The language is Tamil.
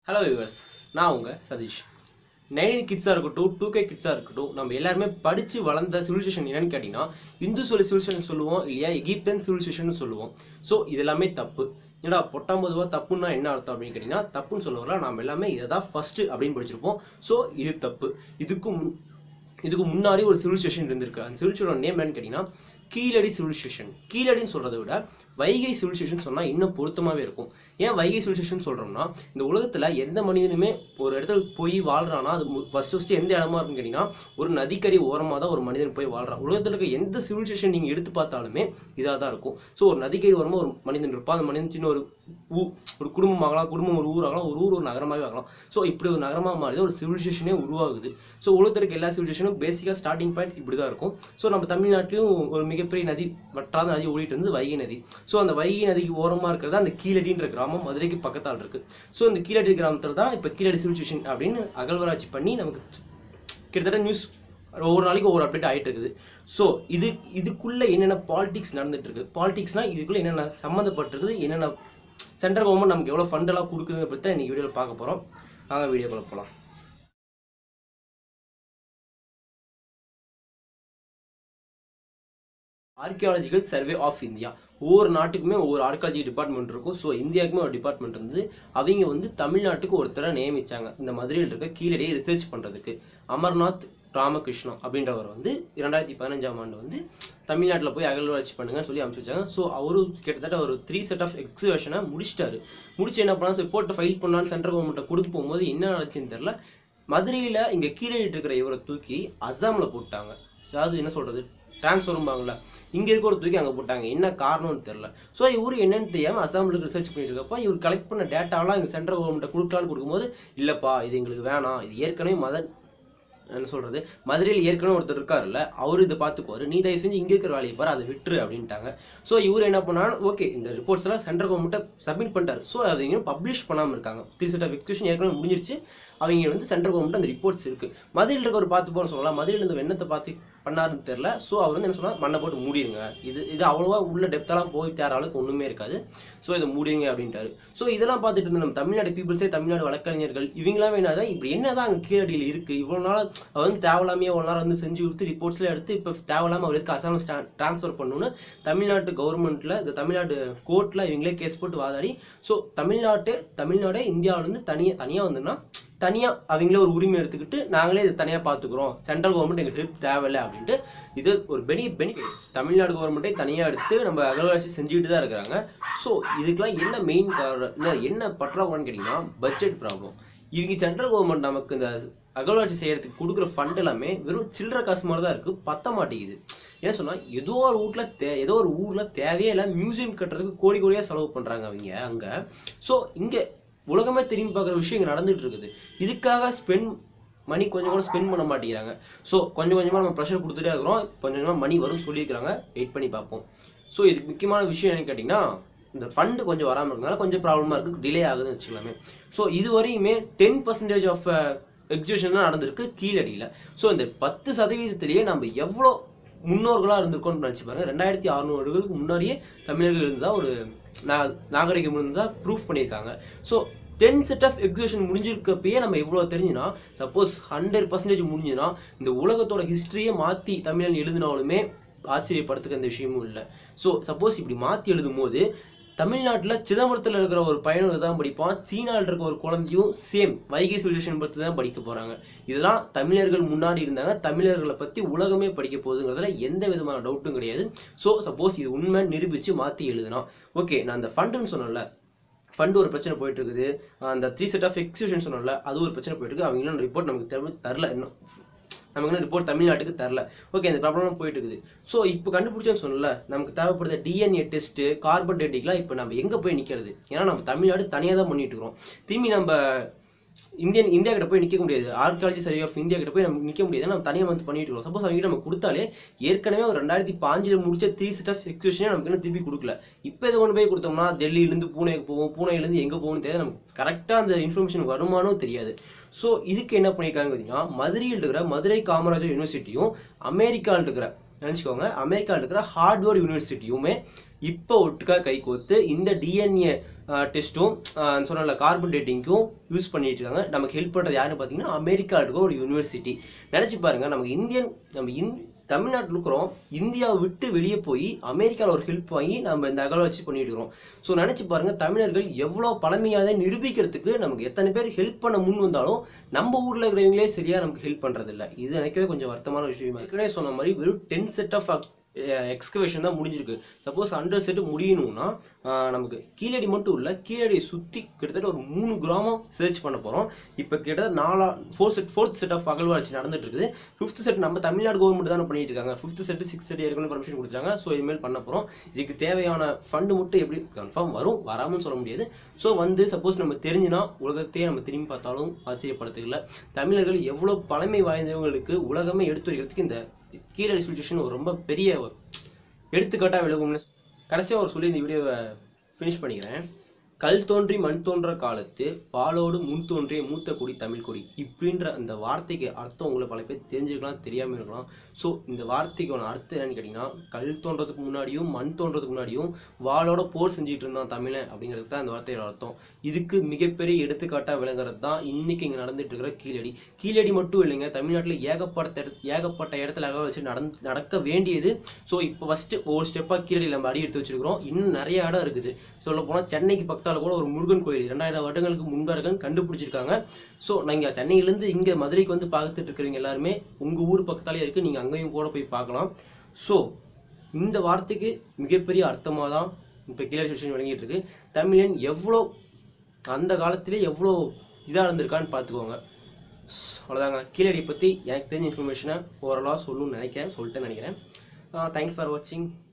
ஹலோ வியூவர்ஸ் நான் உங்கள் சதீஷ் நைன் கிட்ஸாக இருக்கட்டும் டூ கே கிட்ஸாக இருக்கட்டும் நம்ம எல்லாருமே படித்து வளர்ந்த சிவிலைசேஷன் என்னன்னு கேட்டிங்கன்னா இந்து சொல்லி சிவிலைசேஷன் சொல்லுவோம் இல்லையா எகிப்தன் சிவிலைசேஷன் சொல்லுவோம் ஸோ இது எல்லாமே தப்பு ஏன்னா பொட்டாம் பொதுவாக தப்புன்னா என்ன அர்த்தம் அப்படின்னு கேட்டிங்கன்னா தப்புன்னு சொல்ல வரல நம்ம எல்லாமே இதை தான் ஃபஸ்ட்டு அப்படின்னு படிச்சிருப்போம் ஸோ இது தப்பு இதுக்கு முன் இதுக்கு முன்னாடி ஒரு சிவிலைசேஷன் இருந்திருக்கு அந்த சிவிலைசேஷனோட நேம் என்னன்னு கேட்டிங்கன்னா கீழடி சிவிலைசேஷன் கீழடின்னு சொல்கிறத விட வைகை சிவிலைசேஷன் சொன்னால் இன்னும் பொருத்தமாகவே இருக்கும் ஏன் வைகை சிவிலைசேஷன் சொல்கிறோம்னா இந்த உலகத்தில் எந்த மனிதனுமே ஒரு இடத்துல போய் வாழ்றானா அது ஃபஸ்ட் ஃபஸ்ட்டு எந்த இடமா இருக்குன்னு கேட்டிங்கன்னா ஒரு நதிக்கரை ஓரமாக தான் ஒரு மனிதன் போய் வாழ்றான் உலகத்தில் இருக்க எந்த சிவிலைசேஷன் நீங்கள் எடுத்து பார்த்தாலுமே இதாக தான் இருக்கும் ஸோ ஒரு நதிக்கரை ஓரமாக ஒரு மனிதன் இருப்பான் அந்த மனிதன் சின்ன ஒரு ஊ ஒரு குடும்பம் ஆகலாம் குடும்பம் ஒரு ஊர் ஆகலாம் ஒரு ஊர் ஒரு நகரமாகவே ஆகலாம் ஸோ இப்படி ஒரு நகரமாக மாறி ஒரு சிவிலைசேஷனே உருவாகுது ஸோ உலகத்தில் இருக்க எல்லா சிவிலைசேஷனும் பேசிக்காக ஸ்டார்டிங் பாயிண்ட் இப்படி தான் இருக்கும் ஸோ நம்ம தமிழ்நாட்டிலும் ஒரு மிகப்பெரிய நதி வற்றாத நதி ஓடிட்டு இருந்தது வைகை நதி ஸோ அந்த வைகை நதிக்கு ஓரமாக இருக்கிறது அந்த கீழடின்ற கிராமம் மதுரைக்கு பக்கத்தால் இருக்கு ஸோ இந்த கீழடி கிராமத்தில் தான் இப்போ கீழடி சிவிலைசேஷன் அப்படின்னு அகழ்வராட்சி பண்ணி நமக்கு கிட்டத்தட்ட நியூஸ் ஒவ்வொரு நாளைக்கு ஒவ்வொரு அப்டேட் ஆகிட்டு இருக்குது ஸோ இது இதுக்குள்ளே என்னென்ன பாலிடிக்ஸ் நடந்துட்டு இருக்கு பாலிடிக்ஸ்னால் இதுக்குள்ளே என்னென்ன சம்மந்தப்பட்டிருக்குது என்னென்ன சென்ட்ரல் கவர்மெண்ட் நமக்கு எவ்வளோ ஃபண்டெல்லாம் கொடுக்குதுங்க பற்றி தான் இன்றைக்கி வீடியோவில் பார்க்க போகிறோம் நாங்கள் வீடியோக்குள்ள போகலாம் ஆர்கியாலஜிக்கல் சர்வே ஆஃப் இந்தியா ஒவ்வொரு நாட்டுக்குமே ஒவ்வொரு ஆர்கியாலஜி டிபார்ட்மெண்ட் இருக்கும் ஸோ இந்தியாவுக்குமே ஒரு டிபார்ட்மெண்ட் இருந்தது அவங்க வந்து தமிழ்நாட்டுக்கு ஒருத்தரை நியமிச்சாங்க இந்த மதுரையில் இருக்க கீழடியை ரிசர்ச் பண்ணுறதுக்கு அமர்நாத் ராமகிருஷ்ணா அப்படின்றவர் வந்து இரண்டாயிரத்தி பதினஞ்சாம் ஆண்டு வந்து தமிழ்நாட்டில் போய் அகழ்வாராய்ச்சி பண்ணுங்கன்னு சொல்லி அனுப்பிச்சு வச்சாங்க ஸோ அவரு கிட்டத்தட்ட ஒரு த்ரீ செட் ஆஃப் எக்ஸிபிஷனை முடிச்சிட்டாரு முடிச்சு என்ன பண்ணா ரிப்போர்ட்டை ஃபைல் பண்ணான்னு சென்ட்ரல் கவர்மெண்ட்டை கொடுக்க போகும்போது என்ன நடந்துச்சுன்னு தெரில மதுரையில் இங்கே கீழே இருக்கிற இவரை தூக்கி அஸ்ஸாமில் போட்டாங்க அதாவது என்ன சொல்கிறது டிரான்ஸ்ஃபரும்பாங்களா இங்கே இருக்க ஒரு தூக்கி அங்கே போட்டாங்க என்ன காரணம்னு தெரில ஸோ இவரு என்னன்னு தெரியாமல் அஸ்ஸாமில் ரிசர்ச் பண்ணிட்டு இருக்கப்போ இவர் கலெக்ட் பண்ண டேட்டாவெல்லாம் இங்கே சென்ட்ரல் கவர்மெண்ட்டை கொடுக்கலான்னு கொடுக்கும்போது இல்லைப்பா இது எங்களுக்கு வேணாம் இது ஏற்கனவே மத என்ன சொல்கிறது மதுரையில் ஏற்கனவே ஒருத்தர் இருக்காருல்ல அவர் இதை பார்த்துக்குவாரு நீ தயவு செஞ்சு இங்கே இருக்கிற வேலையை பாரு அதை விட்டுரு அப்படின்ட்டாங்க ஸோ இவர் என்ன பண்ணாலும் ஓகே இந்த ரிப்போர்ட்ஸ் எல்லாம் சென்ட்ரல் கவர்மெண்ட்டை சப்மிட் பண்ணிட்டாரு ஸோ அதை இன்னும் பப்ளிஷ் பண்ணாமல் இருக்காங்க த்ரீ செட் ஆஃப் எக்ஸ்கியூஷன் ஏற்கனவே முடிஞ்சிருச்சு அவங்க வந்து சென்ட்ரல் கவர்மெண்ட் அந்த ரிப்போர்ட்ஸ் இருக்குது மதுரையில் இருக்கவர் பார்த்து போன்னு சொல்லலாம் மதுரையில் இந்த வெண்ணத்தை பார்த்து பண்ணாருன்னு தெரில ஸோ அவர் வந்து என்ன சொன்னால் மண்ணை போட்டு மூடிடுங்க இது இது அவ்வளோவா உள்ள டெப்த்தெல்லாம் போய் தேர அளவுக்கு ஒன்றுமே இருக்காது ஸோ இதை மூடிங்க அப்படின்ட்டாரு ஸோ இதெல்லாம் பார்த்துட்டு இருந்த நம்ம தமிழ்நாடு பீப்புள்ஸே தமிழ்நாடு வழக்கறிஞர்கள் இவங்களாம் என்னதான் இப்படி என்னதான் அங்கே கீழடியில் இருக்குது இவ்வளோ நாள் அவர் வந்து தேவையில்லாமே இவ்வளோ நேரம் வந்து செஞ்சு கொடுத்து ரிப்போர்ட்ஸ்லாம் எடுத்து இப்போ தேவையில்லாமல் அவர் எதுக்கு அசாம் ட்ரான்ஸ்ஃபர் பண்ணணும்னு தமிழ்நாட்டு கவர்மெண்ட்டில் இந்த தமிழ்நாடு கோர்ட்டில் இவங்களே கேஸ் போட்டு வாதாடி ஸோ தமிழ்நாட்டு தமிழ்நாடே இந்தியாவிலேருந்து தனியாக தனியாக வந்துன்னா தனியாக அவங்களே ஒரு உரிமை எடுத்துக்கிட்டு நாங்களே இதை தனியாக பார்த்துக்குறோம் சென்ட்ரல் கவர்மெண்ட் எங்களுக்கு ஹெல்ப் தேவையில்லை அப்படின்ட்டு இது ஒரு பெனி பெனிஃபிட் தமிழ்நாடு கவர்மெண்ட்டே தனியாக எடுத்து நம்ம அகழ்வாராய்ச்சி செஞ்சுக்கிட்டு தான் இருக்கிறாங்க ஸோ இதுக்கெல்லாம் என்ன மெயின் காரணம் என்ன பற்றாக்குறைன்னு கேட்டிங்கன்னா பட்ஜெட் ப்ராப்ளம் இவங்க சென்ட்ரல் கவர்மெண்ட் நமக்கு இந்த அகழ்வாராய்ச்சி செய்யறதுக்கு கொடுக்குற ஃபண்ட் எல்லாமே வெறும் சில்லற காசு மாதிரி தான் இருக்குது பத்த மாட்டேங்குது என்ன சொன்னால் ஏதோ ஒரு வீட்டில் தே ஏதோ ஒரு ஊரில் தேவையே இல்லை மியூசியம் கட்டுறதுக்கு கோடி கோடியாக செலவு பண்ணுறாங்க அவங்க அங்கே ஸோ இங்கே உலகமே திரும்பி பார்க்குற விஷயம் இங்கே நடந்துட்டு இருக்குது இதுக்காக ஸ்பெண்ட் மணி கொஞ்சம் கூட ஸ்பெண்ட் பண்ண மாட்டேங்கிறாங்க ஸோ கொஞ்சம் கொஞ்சமாக நம்ம ப்ரெஷர் கொடுத்துட்டே இருக்கிறோம் கொஞ்சம் கொஞ்சமாக மணி வரும் சொல்லியிருக்கிறாங்க வெயிட் பண்ணி பார்ப்போம் ஸோ இதுக்கு முக்கியமான விஷயம் என்னன்னு கேட்டிங்கன்னா இந்த ஃபண்டு கொஞ்சம் வராமல் இருக்கிறதுனால கொஞ்சம் ப்ராப்ளமாக இருக்குது டிலே ஆகுதுன்னு வச்சுக்கலாமே ஸோ இது வரையுமே டென் பர்சன்டேஜ் ஆஃப் எக்ஸிபிஷன் தான் நடந்திருக்கு கீழடியில் ஸோ இந்த பத்து சதவீதத்திலேயே நம்ம எவ்வளோ முன்னோர்களாக இருந்திருக்கோம்னு நினச்சி பாருங்க ரெண்டாயிரத்தி அறநூறுகளுக்கு முன்னாடியே தமிழர்கள் இருந்தால் ஒரு நா நாகரிகம் இருந்தால் ப்ரூஃப் பண்ணியிருக்காங்க so ten set of exhibition முடிஞ்சிருக்கப்பயே நம்ம எவ்வளோ தெரிஞ்சுனா சப்போஸ் ஹண்ட்ரட் பர்சன்டேஜ் முடிஞ்சுனா இந்த உலகத்தோட ஹிஸ்ட்ரியை மாற்றி தமிழன் எழுதினாலுமே ஆச்சரியப்படுறதுக்கு அந்த விஷயமும் இல்லை ஸோ சப்போஸ் இப்படி மாற்றி எழுதும் போது தமிழ்நாட்டில் சிதம்பரத்தில் இருக்கிற ஒரு பையனுக்கு தான் படிப்பான் சீனாவில் இருக்க ஒரு குழந்தையும் சேம் வைகை சிவிலைசேஷன் பற்றி தான் படிக்க போகிறாங்க இதெல்லாம் தமிழர்கள் முன்னாடி இருந்தாங்க தமிழர்களை பற்றி உலகமே படிக்க போகுதுங்கிறதுல எந்த விதமான டவுட்டும் கிடையாது ஸோ சப்போஸ் இது உண்மை நிரூபித்து மாற்றி எழுதுனா ஓகே நான் அந்த ஃபண்டுன்னு சொன்னேன்ல ஃபண்டு ஒரு பிரச்சனை போயிட்டு இருக்குது அந்த த்ரீ செட் ஆஃப் எக்ஸிபிஷன் சொன்னோம்ல அது ஒரு பிரச்சனை போயிட்டு இருக்கு அவங்க இன்னும் ரிப்போர்ட் நமக்கு தெரி- தரல இன்னும் நமக்கு இன்னும் ரிப்போர்ட் தமிழ்நாட்டுக்கு தரல ஓகே இந்த ப்ராப்ளம் போயிட்டு இருக்குது ஸோ இப்போ கண்டுபிடிச்சோன்னு சொன்னல நமக்கு தேவைப்படுற டிஎன்ஏ டெஸ்ட்டு கார்பன் டேட்டிக்லாம் இப்போ நம்ம எங்கே போய் நிற்கிறது ஏன்னா நம்ம தமிழ்நாடு தனியாக தான் பண்ணிட்டு இருக்கிறோம் திரும்பி நம்ம இந்தியன் இந்தியா கிட்ட போய் நிற்க முடியாது ஆர்கியாலஜி சர்வே ஆஃப் இந்தியா கிட்ட போய் நம்ம நிற்க முடியாது நம்ம தனியாக வந்து பண்ணிட்டு இருக்கோம் சப்போஸ் அவங்க கிட்ட நம்ம கொடுத்தாலே ஏற்கனவே ஒரு ரெண்டாயிரத்தி பாஞ்சில் முடிச்ச த்ரீ செட் ஆஃப் எக்ஸிபிஷனே நமக்கு இன்னும் திருப்பி கொடுக்கல இப்போ இதை கொண்டு போய் கொடுத்தோம்னா டெல்லியிலேருந்து பூனேக்கு போவோம் பூனேலேருந்து எங்கே போகணும்னு தெரியாது நமக்கு கரெக்டாக அந்த இன்ஃபர்மேஷன் வருமானோ தெரியாது ஸோ இதுக்கு என்ன பண்ணியிருக்காங்க பார்த்தீங்கன்னா மதுரையில் இருக்கிற மதுரை காமராஜர் யூனிவர்சிட்டியும் அமெரிக்காவில் இருக்கிற நினச்சிக்கோங்க அமெரிக்காவில் இருக்கிற ஹார்ட்வேர் யூனிவர்சிட்டியுமே இப்போ ஒட்டுக்கா கை கோர்த்து இந்த டிஎன்ஏ டெஸ்ட்டும் சொன்ன கார்பன் டேட்டிங்க்கும் யூஸ் பண்ணிட்டு இருக்காங்க நமக்கு ஹெல்ப் பண்ணுறது யாருன்னு பார்த்தீங்கன்னா அமெரிக்கா இருக்க ஒரு யூனிவர்சிட்டி நினச்சி பாருங்க நமக்கு இந்தியன் நம்ம இந்தி தமிழ்நாட்டில் இருக்கிறோம் இந்தியாவை விட்டு வெளியே போய் அமெரிக்காவில் ஒரு ஹெல்ப் வாங்கி நம்ம இந்த அகல வச்சு பண்ணிட்டு இருக்கிறோம் ஸோ நினச்சி பாருங்க தமிழர்கள் எவ்வளோ பழமையாத நிரூபிக்கிறதுக்கு நமக்கு எத்தனை பேர் ஹெல்ப் பண்ண முன் வந்தாலும் நம்ம ஊரில் இருக்கிறவங்களே சரியாக நமக்கு ஹெல்ப் பண்ணுறதில்ல இது நினைக்கவே கொஞ்சம் வருத்தமான விஷயமா ஏற்கனவே சொன்ன மாதிரி வெறும் டென் செட் ஆஃப் எக்ஸ்கவேஷன் தான் முடிஞ்சிருக்கு சப்போஸ் ஹண்ட்ரட் செட் முடியணும்னா ஆஹ் நமக்கு கீழடி மட்டும் இல்லை கீழடியை சுற்றி கிட்டத்தட்ட ஒரு மூணு கிராமம் சர்ச் பண்ண போகிறோம் இப்போ கிட்டத்தட்ட நாலா four set fourth set of அகழ்வாய்ச்சி நடந்துட்டு இருக்குது ஃபிஃப்த் செட் நம்ம தமிழ்நாடு கவர்மெண்ட் தானே பண்ணிட்டு இருக்காங்க ஃபிஃப்த் செட் சிக்ஸ் செட் ஏற்கனவே பர்மிஷன் கொடுத்தாங்க ஸோ இனிமேல் பண்ண போகிறோம் இதுக்கு தேவையான ஃபண்டு மட்டும் எப்படி கன்ஃபார்ம் வரும் வராமல் சொல்ல முடியாது ஸோ வந்து சப்போஸ் நம்ம தெரிஞ்சுனா உலகத்தையே நம்ம திரும்பி பார்த்தாலும் ஆச்சரியப்படுத்துக்கல தமிழர்கள் எவ்வளோ பழமை வாய்ந்தவங்களுக்கு உலகமே எடுத்து வைக்கிறதுக்கு இந்த கீழடி சுச்சுவேஷன் ஒரு ரொம்ப பெரிய ஒரு எடுத்துக்காட்டாக விலகும்னு கடைசியாக ஒரு சொல்லி இந்த வீடியோவை ஃபினிஷ் பண்ணிக்கிறேன் கல் தோன்றி மண் தோன்ற காலத்து பாலோடு முன் தோன்றிய மூத்த குடி தமிழ் குடி இப்படின்ற அந்த வார்த்தைக்கு அர்த்தம் உங்களை பல பேர் தெரிஞ்சிருக்கலாம் தெரியாமல் இருக்கலாம் ஸோ இந்த வார்த்தைக்கான அர்த்தம் என்னன்னு கேட்டிங்கன்னா கல் தோன்றதுக்கு முன்னாடியும் மண் தோன்றதுக்கு முன்னாடியும் வாளோட போர் செஞ்சுட்டு இருந்தான் தமிழன் அப்படிங்கிறது தான் இந்த வார்த்தையோட அர்த்தம் இதுக்கு மிகப்பெரிய எடுத்துக்காட்டாக விளங்குறது தான் இன்னைக்கு இங்கே நடந்துட்டு இருக்கிற கீழடி கீழடி மட்டும் இல்லைங்க தமிழ்நாட்டில் ஏகப்பட்ட இடத்து- ஏகப்பட்ட இடத்துல அகல வச்சு நடந்து நடக்க வேண்டியது ஸோ இப்போ ஃபஸ்ட்டு ஒவ்வொரு ஸ்டெப்பாக கீழடி நம்ம அடி எடுத்து வச்சிருக்கிறோம் இன்னும் நிறைய இடம் இருக்குது சொல்ல போனால் சென்னைக்கு பக்கத்தால் கூட ஒரு முருகன் கோயில் ரெண்டாயிரம் வருடங்களுக்கு முன்பாக கண்டுபிடிச்சிருக்காங்க ஸோ நீங்கள் சென்னையிலேருந்து இங்கே மதுரைக்கு வந்து பார்த்துட்டு இருக்கிறவங்க எல்லாருமே உங்கள் ஊர் பக்கத்தாலே இருக்குது நீங்கள் அங்கேயும் கூட போய் பார்க்கலாம் ஸோ இந்த வார்த்தைக்கு மிகப்பெரிய அர்த்தமாக தான் இப்போ கீழே சுச்சுவேஷன் விளங்கிட்டு இருக்கு தமிழன் எவ்வளோ அந்த காலத்திலே எவ்வளோ இதாக இருந்திருக்கான்னு பார்த்துக்கோங்க அவ்வளோதாங்க கீழடி பற்றி எனக்கு தெரிஞ்ச இன்ஃபர்மேஷனை ஓரளவு சொல்லணும்னு நினைக்கிறேன் சொல்லிட்டேன்னு நினைக்கிறேன் தேங்க்ஸ் ஃபார் வாட்சிங்